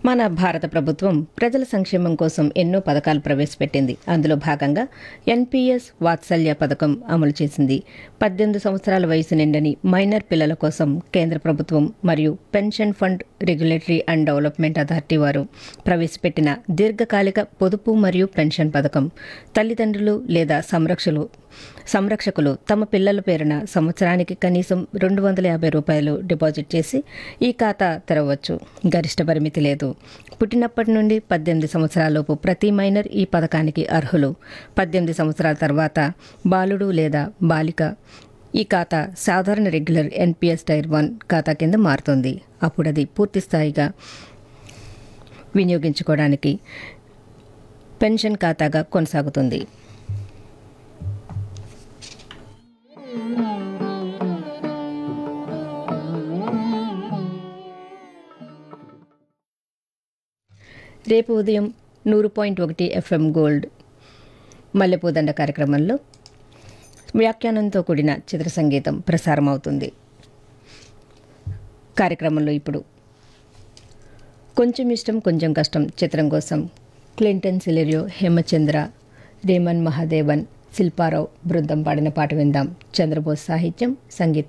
మన భారత ప్రభుత్వం ప్రజల సంక్షేమం కోసం ఎన్నో పథకాలు ప్రవేశపెట్టింది అందులో భాగంగా ఎన్పీఎస్ వాత్సల్య పథకం అమలు చేసింది పద్దెనిమిది సంవత్సరాల వయసు నిండని మైనర్ పిల్లల కోసం కేంద్ర ప్రభుత్వం మరియు pension fund regulatory and development authority వారు ప్రవేశపెట్టిన దీర్ఘకాలిక పొదుపు మరియు పెన్షన్ పథకం తల్లిదండ్రులు లేదా సంరక్షలు సంరక్షకులు తమ పిల్లల పేరున సంవత్సరానికి కనీసం రెండు వందల యాభై రూపాయలు డిపాజిట్ చేసి ఈ ఖాతా తెరవచ్చు గరిష్ట పరిమితి లేదు పుట్టినప్పటి నుండి పద్దెనిమిది సంవత్సరాలలోపు ప్రతి మైనర్ ఈ పథకానికి అర్హులు పద్దెనిమిది సంవత్సరాల తర్వాత బాలుడు లేదా బాలిక ఈ ఖాతా సాధారణ రెగ్యులర్ ఎన్పిఎస్ టైర్ వన్ ఖాతా కింద మారుతుంది అప్పుడు అది పూర్తి స్థాయిగా వినియోగించుకోవడానికి పెన్షన్ ఖాతాగా కొనసాగుతుంది రేపు ఉదయం నూరు పాయింట్ ఒకటి ఎఫ్ఎం గోల్డ్ మల్లెపూదండ కార్యక్రమంలో వ్యాఖ్యానంతో కూడిన చిత్ర సంగీతం ప్రసారం అవుతుంది కార్యక్రమంలో ఇప్పుడు కొంచెం ఇష్టం కొంచెం కష్టం చిత్రం కోసం క్లింటన్ సిలెరియో హేమచంద్ర రేమన్ మహాదేవన్ శిల్పారావు బృందం పాడిన పాట విందాం చంద్రబోస్ సాహిత్యం సంగీతం